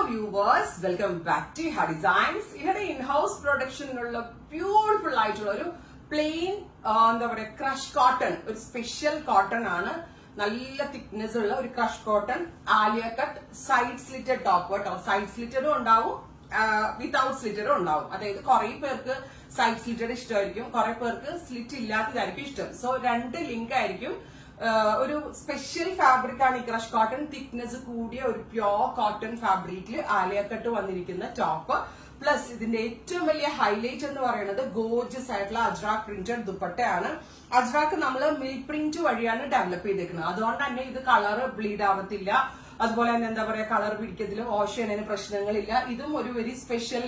viewers welcome back to ഹ designs ഇവിടെ in house പ്രൊഡക്ഷനിലുള്ള ബ്യൂട്ടിഫുൾ ആയിട്ടുള്ള ഒരു പ്ലെയിൻ എന്താ പറയാ ക്രഷ് കോട്ടൺ ഒരു സ്പെഷ്യൽ കോട്ടൺ ആണ് നല്ല തിക്നെസ് ഉള്ള ഒരു crush cotton Alia cut side slitted top കേട്ടോ സൈഡ് സ്ലിറ്റഡും ഉണ്ടാവും വിതൗട്ട് സ്ലിറ്റഡും ഉണ്ടാവും അതായത് കുറെ പേർക്ക് സൈഡ് സ്ലിറ്റഡ് ഇഷ്ടമായിരിക്കും കുറെ പേർക്ക് സ്ലിറ്റ് ഇല്ലാത്തതായിരിക്കും ഇഷ്ടം സോ രണ്ട് ലിങ്ക് ആയിരിക്കും ആഹ് ഒരു സ്പെഷ്യൽ ഫാബ്രിക് ആണ് ഈ ക്രഷ് കോട്ടൺ തിക്നെസ് കൂടിയ ഒരു പ്യോർ കോട്ടൺ ഫാബ്രിക്കിൽ ആലിയക്കട്ട് വന്നിരിക്കുന്ന ടോപ്പ് പ്ലസ് ഇതിന്റെ ഏറ്റവും വലിയ ഹൈലൈറ്റ് എന്ന് പറയുന്നത് ഗോർജസ് ആയിട്ടുള്ള അജ്രാക്ക് പ്രിന്റഡ് ദുപ്പട്ടയാണ് അജ്രാക്ക് നമ്മൾ മിൽ പ്രിന്റ് വഴിയാണ് ഡെവലപ്പ് ചെയ്തേക്കുന്നത് അതുകൊണ്ട് തന്നെ ഇത് കളർ ബ്ലീഡ് ആവത്തില്ല അതുപോലെ തന്നെ എന്താ പറയാ കളർ പിടിക്കത്തിലും വാഷ് ചെയ്യുന്നതിന് പ്രശ്നങ്ങളില്ല ഇതും ഒരു വെരി സ്പെഷ്യൽ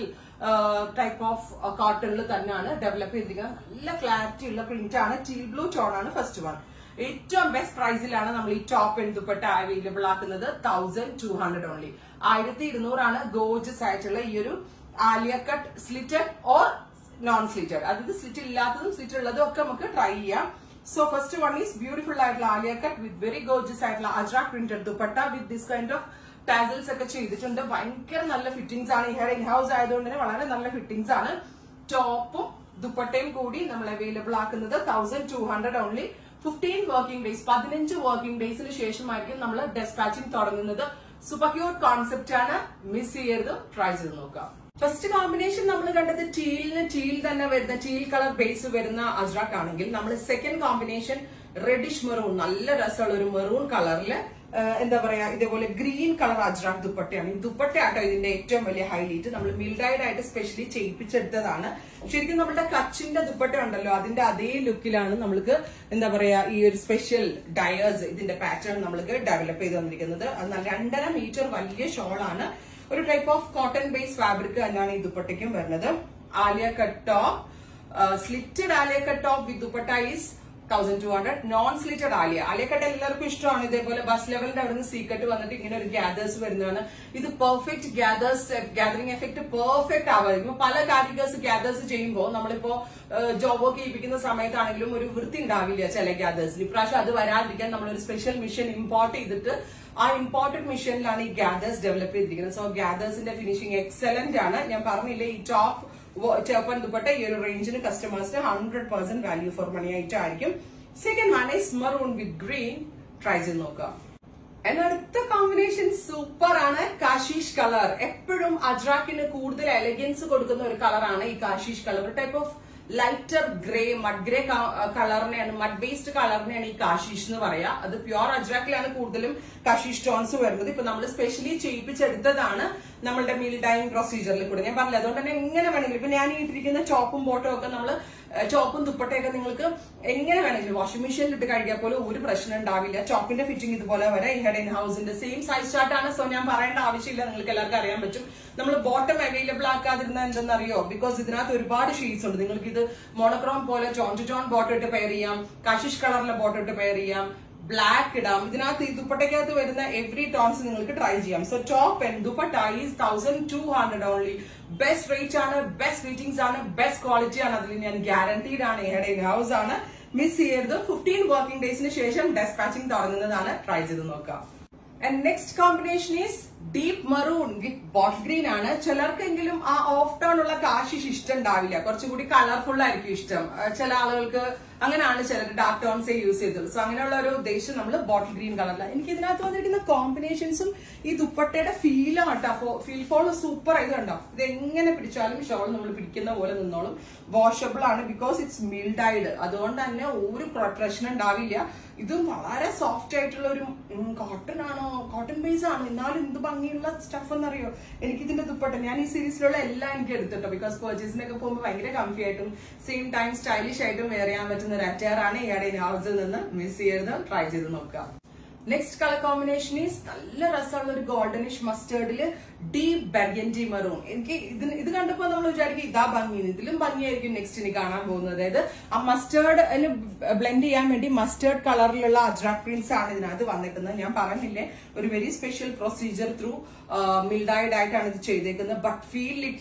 ടൈപ്പ് ഓഫ് കോട്ടണിൽ തന്നെയാണ് ഡെവലപ്പ് ചെയ്തിരിക്കുന്നത് നല്ല ക്ലാരിറ്റി ഉള്ള പ്രിന്റ് ആണ് ടീൽ ബ്ലൂ ടോൺ ആണ് ഫസ്റ്റ് വൺ ഏറ്റവും ബെസ്റ്റ് പ്രൈസിലാണ് നമ്മൾ ഈ ടോപ്പ് എന്തുപെട്ട അവൈലബിൾ ആക്കുന്നത് തൗസൻഡ് ടു ഹൺഡ്രഡ് ഓൺലി ആയിരത്തി ഇരുന്നൂറാണ് ഗോജസ് ആയിട്ടുള്ള ഈ ഒരു Alia cut slitted or non slitted അതായത് സ്ലിറ്റ് ഇല്ലാത്തതും സ്ലിറ്റ് ഉള്ളതും ഒക്കെ നമുക്ക് ട്രൈ ചെയ്യാം so first one is beautiful ആയിട്ടുള്ള Alia cut with very gorgeous ആയിട്ടുള്ള Ajrak printed dupatta with this kind of tassels ഒക്കെ ചെയ്തിട്ടുണ്ട് ഭയങ്കര നല്ല ഫിറ്റിംഗ്സ് ആണ് ഈ ഇൻ ഹൗസ് ആയതുകൊണ്ട് തന്നെ വളരെ നല്ല ഫിറ്റിംഗ്സ് ആണ് ടോപ്പും ദുപ്പട്ടയും കൂടി നമ്മൾ അവൈലബിൾ ആക്കുന്നത് thousand two hundred only fifteen working days പതിനഞ്ച് വർക്കിംഗ് ഡേയ്സിന് ശേഷമായിരിക്കും നമ്മൾ ഡെസ്പാച്ചിങ് തുടങ്ങുന്നത് സൂപ്പർ ക്യൂട്ട് കോൺസെപ്റ്റ് ആണ് മിസ് ചെയ്യരുത് ട്രൈ ചെയ്ത് നോക്കാം ഫസ്റ്റ് കോമ്പിനേഷൻ നമ്മൾ കണ്ടത് ടീലിന് ടീൽ തന്നെ വരുന്ന ടീൽ കളർ ബേസ് വരുന്ന അജ്രാക്ക് ആണെങ്കിൽ നമ്മൾ സെക്കൻഡ് കോമ്പിനേഷൻ റെഡിഷ് മെറൂൺ നല്ല രസമുള്ള ഒരു മെറൂൺ കളറിൽ എന്താ പറയാ ഇതേപോലെ ഗ്രീൻ കളർ അജ്രാക്ക് ദുപ്പട്ടയാണ് ഈ ദുപ്പട്ടയാട്ടോ ഇതിന്റെ ഏറ്റവും വലിയ ഹൈലൈറ്റ് നമ്മൾ മിൽഡൈഡ് ആയിട്ട് സ്പെഷ്യലി ചെയ്യിപ്പിച്ചെടുത്തതാണ് ശരിക്കും നമ്മുടെ കച്ചിന്റെ ദുപ്പട്ട ഉണ്ടല്ലോ അതിന്റെ അതേ ലുക്കിലാണ് നമ്മൾക്ക് എന്താ പറയാ ഈ ഒരു സ്പെഷ്യൽ ഡയേഴ്സ് ഇതിന്റെ പാറ്റേൺ നമ്മൾക്ക് ഡെവലപ്പ് ചെയ്ത് വന്നിരിക്കുന്നത് അത് നല്ല രണ്ടര മീറ്റർ വലിയ ഷോളാണ് ഒരു type of cotton base fabric തന്നെയാണ് ഈ ദുപ്പട്ടയ്ക്കും വരുന്നത് Alia cut top slitted Alia cut top with dupatta is thousand two hundred non slitted Alia Alia cut എല്ലാവർക്കും ഇഷ്ടമാണ് ഇതേപോലെ ബസ് ലെവലിന്റെ അവിടെ നിന്ന് സീക്കട്ട് വന്നിട്ട് ഇങ്ങനെ ഒരു ഗ്യാദേഴ്സ് വരുന്നതാണ് ഇത് perfect gathers gathering effect perfect ആവായിരിക്കും പല കാറ്റഗേഴ്സ് ഗ്യാദേഴ്സ് ചെയ്യുമ്പോൾ നമ്മളിപ്പോ ജോബ് ഒക്കെ ചെയ്യിപ്പിക്കുന്ന സമയത്താണെങ്കിലും ഒരു വൃത്തി ഉണ്ടാവില്ല ചില ഗ്യാദേഴ്സിന് ഇപ്രാവശ്യം അത് വരാതിരിക്കാൻ നമ്മളൊരു സ്പെഷ്യൽ മിഷൻ ഇമ്പോർട്ട് ചെയ്തിട്ട് ആ ഇമ്പോർട്ടന്റ് മിഷനിലാണ് ഈ ഗ്യാദേഴ്സ് ഡെവലപ്പ് ചെയ്തിരിക്കുന്നത് സോ ഗ്യാദേഴ്സിന്റെ ഫിനിഷിംഗ് എക്സലന്റ് ആണ് ഞാൻ പറഞ്ഞില്ലേ ഈ ടോപ്പ് ചേപ്പൻ ദുപ്പട്ട ഈ ഒരു റേഞ്ചിന് കസ്റ്റമേഴ്സിന് hundred percent value for money ആയിട്ടായിരിക്കും second one is maroon with green try ചെയ്ത് നോക്കാം And അടുത്ത കോമ്പിനേഷൻ സൂപ്പർ ആണ് കാശീഷ് കളർ എപ്പോഴും അജ്രാക്കിന് കൂടുതൽ എലഗൻസ് കൊടുക്കുന്ന ഒരു കളറാണ് ഈ കാശീഷ് കളർ ഒരു type of lighter grey mud grey കളറിനെയാണ് മഡ് ബേസ്ഡ് കളറിനെയാണ് ഈ കാശീഷ് എന്ന് പറയാ അത് പ്യുവർ അജ്രാക്കിലാണ് കൂടുതലും കാശീഷ് ടോൺസ് വരുന്നത് ഇപ്പൊ നമ്മൾ സ്പെഷ്യലി ചെയ്യിപ്പിച്ചെടുത്തതാണ് നമ്മളുടെ മീൽ ഡൈൻ പ്രൊസീജിയറിൽ കൂടെ ഞാൻ പറഞ്ഞില്ല അതുകൊണ്ട് തന്നെ എങ്ങനെ വേണമെങ്കിലും ഇപ്പൊ ഞാൻ ഈ ഇട്ടിരിക്കുന്ന ചോപ്പും ബോട്ടും ഒക്കെ നമ്മൾ ചോപ്പും ദുപ്പട്ടയൊക്കെ നിങ്ങൾക്ക് എങ്ങനെ വേണമെങ്കിലും വാഷിംഗ് മെഷീനിൽ ഇട്ട് കഴിക്കാൻ പോലും ഒരു പ്രശ്നം ഉണ്ടാവില്ല ചോപ്പിന്റെ ഫിറ്റിംഗ് ഇതുപോലെ വരെ ഹെഡ് ഇൻ ഹൗസിന്റെ സെയിം സൈസ് ചാർട്ടാണ് സോ ഞാൻ പറയേണ്ട ആവശ്യമില്ല നിങ്ങൾക്ക് എല്ലാവർക്കും അറിയാൻ പറ്റും നമ്മൾ ബോട്ടം അവൈലബിൾ ആക്കാതിരുന്ന എന്തെന്നറിയോ ബിക്കോസ് ഇതിനകത്ത് ഒരുപാട് ഷെയ്ഡ്സ് ഉണ്ട് നിങ്ങൾക്ക് ഇത് മോണോക്രോം പോലെ ജോൺ ടു ജോൺ ബോട്ടം ഇട്ട് പെയർ ചെയ്യാം കാശിഷ് കളറിലെ ബോട്ടം ഇട്ട് പെയർ ചെയ്യാം ബ്ലാക്ക് ഇടാം ഇതിനകത്ത് ഈ ദുപ്പട്ടയ്ക്കകത്ത് വരുന്ന എവറി ടോൺസ് നിങ്ങൾക്ക് ട്രൈ ചെയ്യാം so top and dupatta is thousand two hundred only best rate ആണ് ബെസ്റ്റ് ഫിറ്റിംഗ്സ് ആണ് ബെസ്റ്റ് ക്വാളിറ്റി ആണ് അതിൽ ഞാൻ ഗ്യാരണ്ടീഡ് ആണ് ഹെഡ് ഇൻ ഹൗസ് ആണ് മിസ് ചെയ്യരുത് ഫിഫ്റ്റീൻ വർക്കിംഗ് ഡേയ്സിന് ശേഷം ഡെസ്പാച്ചിങ് തുടങ്ങുന്നതാണ് ട്രൈ ചെയ്ത് നോക്കാം and next combination is deep maroon with bottle green ആണ് ചിലർക്കെങ്കിലും ആ ഓഫ് ടോൺ ഉള്ള കാശിഷ് ഇഷ്ടം ഉണ്ടാവില്ല കുറച്ചുകൂടി കളർഫുൾ ആയിരിക്കും ഇഷ്ടം ചില ആളുകൾക്ക് അങ്ങനെയാണ് ചിലർ ഡാർക്ക് ടോൺസേ യൂസ് ചെയ്തത് സോ അങ്ങനെയുള്ള ഒരു ഉദ്ദേശം നമ്മൾ ബോട്ടിൽ ഗ്രീൻ കളറിലാണ് എനിക്ക് ഇതിനകത്ത് വന്നിരിക്കുന്ന കോമ്പിനേഷൻസും ഈ ദുപ്പട്ടയുടെ ഫീലും കേട്ടോ ഫീൽ ഫോൾ സൂപ്പർ ആയത് കണ്ടോ ഇത് എങ്ങനെ പിടിച്ചാലും ഷോൾ നമ്മൾ പിടിക്കുന്ന പോലെ നിന്നോളും വാഷബിൾ ആണ് ബിക്കോസ് ഇറ്റ്സ് മിൽഡൈഡ് അതുകൊണ്ട് തന്നെ ഒരു പ്രശ്നം ഉണ്ടാവില്ല ഇതും വളരെ സോഫ്റ്റ് ആയിട്ടുള്ള ഒരു കോട്ടൺ ആണോ കോട്ടൺ ബേസ് ആണ് എന്നാലും എന്ത് ഭംഗിയുള്ള സ്റ്റഫ് എന്നറിയോ എനിക്ക് ഇതിന്റെ ദുപ്പട്ട ഞാൻ ഈ സീരീസിലുള്ള എല്ലാം എനിക്ക് എടുത്തിട്ടോ ബിക്കോസ് പർച്ചേസിനൊക്കെ പോകുമ്പോൾ ഭയങ്കര കംഫി ആയിട്ടും സെയിം ടൈം സ്റ്റൈലിഷ് ആയിട്ടും വെയർ ചെയ്യാൻ പറ്റുന്ന ഒരു അറ്റയർ ആണ് ഇയാടെ ഹൗസിൽ നിന്ന് മിസ് ചെയ്യരുത് ട്രൈ ചെയ്ത് നോക്കാം നെക്സ്റ്റ് കളർ കോമ്പിനേഷൻ ഈസ് നല്ല രസമുള്ള ഒരു ഗോൾഡനിഷ് മസ്റ്റേർഡില് ഡീപ് ബെർഗൻജി മെറൂൺ എനിക്ക് ഇതിന് ഇത് കണ്ടപ്പോൾ നമ്മൾ വിചാരിക്കും ഇതാ ഭംഗി ഇതിലും ഭംഗിയായിരിക്കും നെക്സ്റ്റ് ഇനി കാണാൻ പോകുന്നത് അതായത് ആ മസ്റ്റേർഡ് ബ്ലെൻഡ് ചെയ്യാൻ വേണ്ടി മസ്റ്റേർഡ് കളറിലുള്ള അജ്രാക് പ്രിന്റ്സ് ആണ് ഇതിനകത്ത് വന്നിരിക്കുന്നത് ഞാൻ പറഞ്ഞില്ലേ ഒരു very special procedure through mill dyed ആയിട്ടാണ് ഇത് ചെയ്തേക്കുന്നത് but feel it like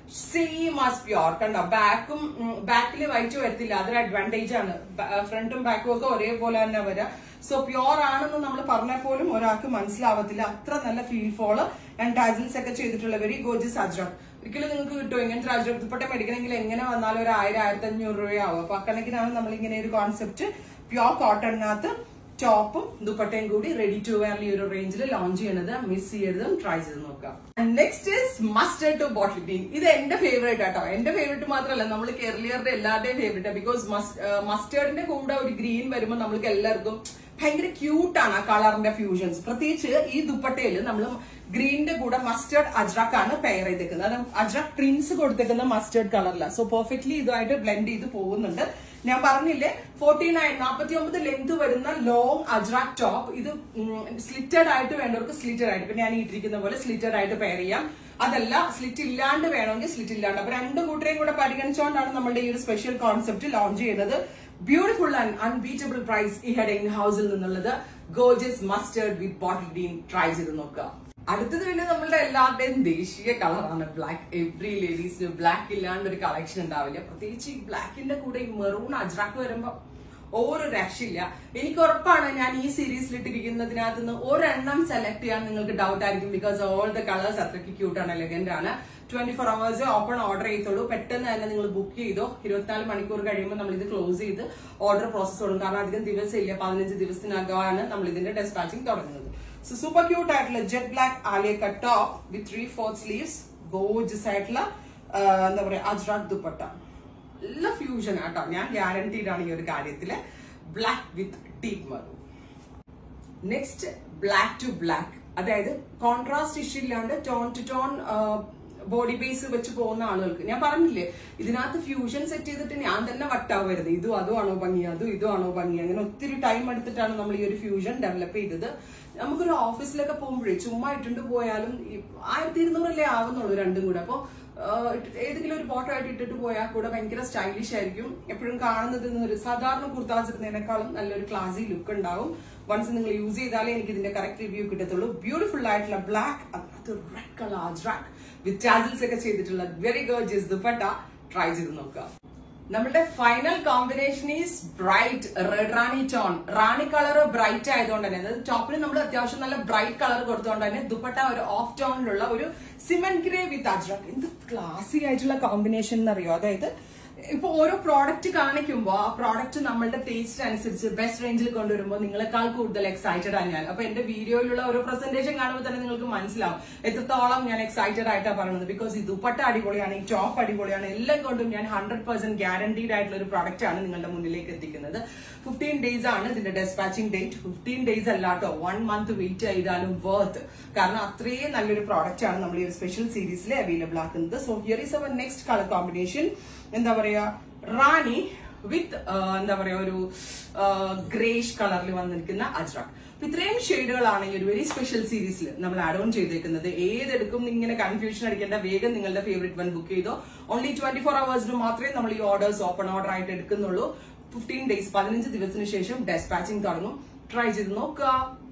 same as pure കണ്ടോ ബാക്കും ബാക്കിൽ വൈറ്റ് വരത്തില്ല അതൊരു അഡ്വാൻറ്റേജ് ആണ് ഫ്രണ്ടും ബാക്കും ഒക്കെ ഒരേപോലെ തന്നെ വരാം സോ പ്യോർ ആണെന്ന് നമ്മൾ പറഞ്ഞാൽ പോലും ഒരാൾക്ക് മനസ്സിലാവത്തില്ല അത്ര നല്ല ഫീൽ ഫോള് ആൻഡ് ടാസിൽസ് ഒക്കെ ചെയ്തിട്ടുള്ള വെരി ഗോജസ് അജ്രക് ഒരിക്കലും നിങ്ങൾക്ക് കിട്ടും ഇങ്ങനത്തെ അജ്രക് ദുപ്പട്ട മേടിക്കണമെങ്കിൽ എങ്ങനെ വന്നാലും ഒരു ആയിരം ആയിരത്തി അഞ്ഞൂറ് രൂപയാവും അപ്പൊ അക്കണക്കിനാണ് നമ്മൾ ഇങ്ങനെ ഒരു കോൺസെപ്റ്റ് പ്യോർ കോട്ടണിനകത്ത് ടോപ്പും ദുപ്പട്ടയും കൂടി റെഡി ടു വെയർ ഈ ഒരു റേഞ്ചിൽ ലോഞ്ച് ചെയ്യണത് മിസ് ചെയ്യരുതും ട്രൈ ചെയ്ത് നോക്കാം next is mustard to bottle green ഇത് എന്റെ ഫേവറേറ്റ് ആട്ടോ എന്റെ ഫേവറേറ്റ് മാത്രമല്ല നമ്മൾ കേരളീയരുടെ എല്ലാവരുടെയും ഫേവറേറ്റ് ബിക്കോസ് മസ്റ്റേർഡിന്റെ കൂടെ ഒരു ഗ്രീൻ വരുമ്പോൾ നമ്മൾക്ക് എല്ലാവർക്കും ഭയങ്കര ക്യൂട്ടാണ് ആ കളറിന്റെ ഫ്യൂഷൻസ് പ്രത്യേകിച്ച് ഈ ദുപ്പട്ടയിൽ നമ്മൾ ഗ്രീനിന്റെ കൂടെ മസ്റ്റേർഡ് അജ്രക് ആണ് പെയർ ചെയ്തേക്കുന്നത് അത് അജ്രക് പ്രിന്റ്സ് കൊടുത്തേക്കുന്ന മസ്റ്റേർഡ് കളറിലാണ് സോ പെർഫെക്റ്റ്ലി ഇതുമായിട്ട് ബ്ലെൻഡ് ചെയ്ത് പോകുന്നുണ്ട് ഞാൻ പറഞ്ഞില്ലേ ഫോർട്ടി നയൻ നാൽപ്പത്തി ഒമ്പത് ലെങ്ത് വരുന്ന ലോങ് അജ്രാക് ടോപ്പ് ഇത് സ്ലിറ്റഡ് ആയിട്ട് വേണ്ടവർക്ക് സ്ലിറ്റഡ് ആയിട്ട് ഇപ്പൊ ഞാൻ ഈ ഇട്ടിരിക്കുന്ന പോലെ സ്ലിറ്റഡ് ആയിട്ട് പെയർ ചെയ്യാം അതല്ല സ്ലിറ്റ് ഇല്ലാണ്ട് വേണമെങ്കിൽ സ്ലിറ്റ് ഇല്ലാണ്ട് അപ്പൊ രണ്ട് കൂട്ടരെയും കൂടെ പരിഗണിച്ചുകൊണ്ടാണ് നമ്മുടെ ഈ ഒരു സ്പെഷ്യൽ കോൺസെപ്റ്റ് ലോഞ്ച് ചെയ്യുന്നത് ബ്യൂട്ടിഫുൾ ആൻഡ് അൺബീറ്റബിൾ പ്രൈസ് ഈ ഹെഡ് ഇൻ ഹൗസിൽ നിന്നുള്ളത് gorgeous mustard with bottle green try ചെയ്ത് നോക്കുക അടുത്തത് പിന്നെ നമ്മളുടെ എല്ലാവരുടെയും ദേശീയ കളറാണ് ബ്ലാക്ക് എവ്രി ലേഡീസിന് ബ്ലാക്ക് ഇല്ലാണ്ട് ഒരു കളക്ഷൻ ഉണ്ടാവില്ല പ്രത്യേകിച്ച് ഈ ബ്ലാക്കിന്റെ കൂടെ ഈ മെറൂൺ അജ്രാക്ക് വരുമ്പോ ഒരു രക്ഷയില്ല എനിക്ക് ഉറപ്പാണ് ഞാൻ ഈ സീരീസിൽ ഇട്ടിരിക്കുന്നതിനകത്ത് നിന്ന് ഒരെണ്ണം സെലക്ട് ചെയ്യാൻ നിങ്ങൾക്ക് ഡൗട്ട് ആയിരിക്കും ബിക്കോസ് ഓൾ ദ കളേഴ്സ് അത്രയ്ക്ക് ക്യൂട്ടാണ് എലഗന്റ് ആണ് twenty four hours open order ചെയ്തോളൂ പെട്ടെന്ന് തന്നെ നിങ്ങൾ ബുക്ക് ചെയ്തോ ഇരുപത്തിനാല് മണിക്കൂർ കഴിയുമ്പോൾ നമ്മൾ ഇത് ക്ലോസ് ചെയ്ത് ഓർഡർ പ്രോസസ് തുടങ്ങും കാരണം അധികം ദിവസമില്ല പതിനഞ്ച് ദിവസത്തിനകമാണ് നമ്മൾ ഇതിന്റെ ഡെസ്പാച്ചിങ് തുടങ്ങുന്നത് സോ സൂപ്പർ ക്യൂട്ട് ആയിട്ടുള്ള jet black Alia cut top with three fourth sleeves gorgeous ആയിട്ടുള്ള ആ, എന്താ പറയാ അജ്രാക് ദുപ്പട്ട നല്ല ഫ്യൂഷൻ ആട്ടോ ഞാൻ ഗ്യാരണ്ടീഡ് ആണ് ഈ ഒരു കാര്യത്തില് black with deep maroon next black to black അതായത് കോൺട്രാസ്റ്റ് ഇഷ്യൂ ഇല്ലാണ്ട് tone to tone body base വെച്ച് പോകുന്ന ആളുകൾക്ക് ഞാൻ പറഞ്ഞില്ലേ ഇതിനകത്ത് ഫ്യൂഷൻ സെറ്റ് ചെയ്തിട്ട് ഞാൻ തന്നെ വട്ടാവരുത് ഇതും അതും ആണോ ഭംഗി അതും ഇതും ആണോ ഭംഗി അങ്ങനെ ഒത്തിരി ടൈം എടുത്തിട്ടാണ് നമ്മൾ ഈ ഒരു ഫ്യൂഷൻ ഡെവലപ്പ് ചെയ്തത് നമുക്കൊരു ഓഫീസിലൊക്കെ പോകുമ്പോഴേ ചുമ്മാ ഇട്ടുണ്ട് പോയാലും ഈ ആയിരത്തി ഇരുന്നൂറല്ലേ ആവുന്നുള്ളൂ രണ്ടും കൂടെ അപ്പൊ ഏതെങ്കിലും ഒരു ഫോട്ടോ ആയിട്ട് ഇട്ടിട്ട് പോയാൽ കൂടെ ഭയങ്കര സ്റ്റൈലിഷ് ആയിരിക്കും എപ്പോഴും കാണുന്നത് ഒരു സാധാരണ കുർത്താസ് ഇടുന്നതിനേക്കാളും നല്ലൊരു ക്ലാസി ലുക്ക് ഉണ്ടാവും വൺസ് നിങ്ങൾ യൂസ് ചെയ്താലേ എനിക്ക് ഇതിന്റെ കറക്റ്റ് റിവ്യൂ കിട്ടത്തുള്ളൂ ബ്യൂട്ടിഫുൾ ആയിട്ടുള്ള ബ്ലാക്ക് അത് red colour ajrak with tassels ഒക്കെ ചെയ്തിട്ടുള്ള വെരി ഗേർജിയസ് ദുപ്പട്ട ട്രൈ ചെയ്ത് നോക്കുക നമ്മുടെ final combination is bright red rani tone rani colour bright ആയതുകൊണ്ട് തന്നെ അതായത് ടോപ്പിൽ നമ്മൾ അത്യാവശ്യം നല്ല ബ്രൈറ്റ് കളർ കൊടുത്തുകൊണ്ട് തന്നെ ദുപ്പട്ട ഒരു ഓഫ് ടോണിലുള്ള ഒരു സിമെന്റ് ഗ്രേ വിത്ത് അജ്രക് എന്ത് ക്ലാസി ആയിട്ടുള്ള കോമ്പിനേഷൻ എന്നറിയോ അതായത് ഇപ്പൊ ഓരോ പ്രോഡക്റ്റ് കാണിക്കുമ്പോൾ ആ പ്രോഡക്റ്റ് നമ്മളുടെ ടേസ്റ്റ് അനുസരിച്ച് ബെസ്റ്റ് റേഞ്ചിൽ കൊണ്ടുവരുമ്പോൾ നിങ്ങളെക്കാൾ കൂടുതൽ എക്സൈറ്റഡ് ആണ് ഞാൻ അപ്പൊ എന്റെ വീഡിയോയിലുള്ള ഓരോ പ്രസന്റേഷൻ കാണുമ്പോൾ തന്നെ നിങ്ങൾക്ക് മനസ്സിലാവും എത്രത്തോളം ഞാൻ എക്സൈറ്റഡ് ആയിട്ടാണ് പറയുന്നത് ബിക്കോസ് ഈ ദുപ്പട്ട അടിപൊളിയാണ് ഈ ടോപ്പ് അടിപൊളിയാണ് എല്ലാം കൊണ്ടും ഞാൻ ഹൺഡ്രഡ് പെർസെന്റ് ഗ്യാരണ്ടീഡ് ആയിട്ടുള്ള ഒരു പ്രോഡക്റ്റ് ആണ് നിങ്ങളുടെ മുന്നിലേക്ക് എത്തിക്കുന്നത് ഫിഫ്റ്റീൻ ഡേയ്സ് ആണ് ഇതിന്റെ ഡെസ്പാച്ചിങ് ഡേറ്റ് ഫിഫ്റ്റീൻ ഡേയ്സ് അല്ലാട്ടോ വൺ മന്ത് വെയിറ്റ് ചെയ്താലും വർത്ത് കാരണം അത്രയും നല്ലൊരു പ്രോഡക്റ്റ് ആണ് നമ്മൾ ഈ ഒരു സ്പെഷ്യൽ സീരീസിൽ അവൈലബിൾ ആക്കുന്നത് so here is our next colour combination എന്താ പറയാ റാണി വിത്ത് എന്താ പറയാ ഒരു ഗ്രേഷ് കളറിൽ വന്നിരിക്കുന്ന അജ്രാക് അപ്പൊ ഇത്രയും ഷെയ്ഡുകളാണ് ഈ ഒരു വെരി സ്പെഷ്യൽ സീരീസിൽ നമ്മൾ ആഡ് ഓൺ ചെയ്തേക്കുന്നത് ഏതെടുക്കും ഇങ്ങനെ കൺഫ്യൂഷൻ അടിക്കേണ്ട വേഗം നിങ്ങളുടെ ഫേവറേറ്റ് വൺ ബുക്ക് ചെയ്തോ ഓൺലി ട്വന്റി ഫോർ അവേഴ്സിന് മാത്രമേ നമ്മൾ ഈ ഓർഡേഴ്സ് ഓപ്പൺ ഓർഡർ ആയിട്ട് എടുക്കുന്നുള്ളൂ ഫിഫ്റ്റീൻ ഡേയ്സ് പതിനഞ്ച് ദിവസത്തിന് ശേഷം ഡെസ്പാച്ചിങ് തുടങ്ങും ട്രൈ ചെയ്ത് നോക്കുക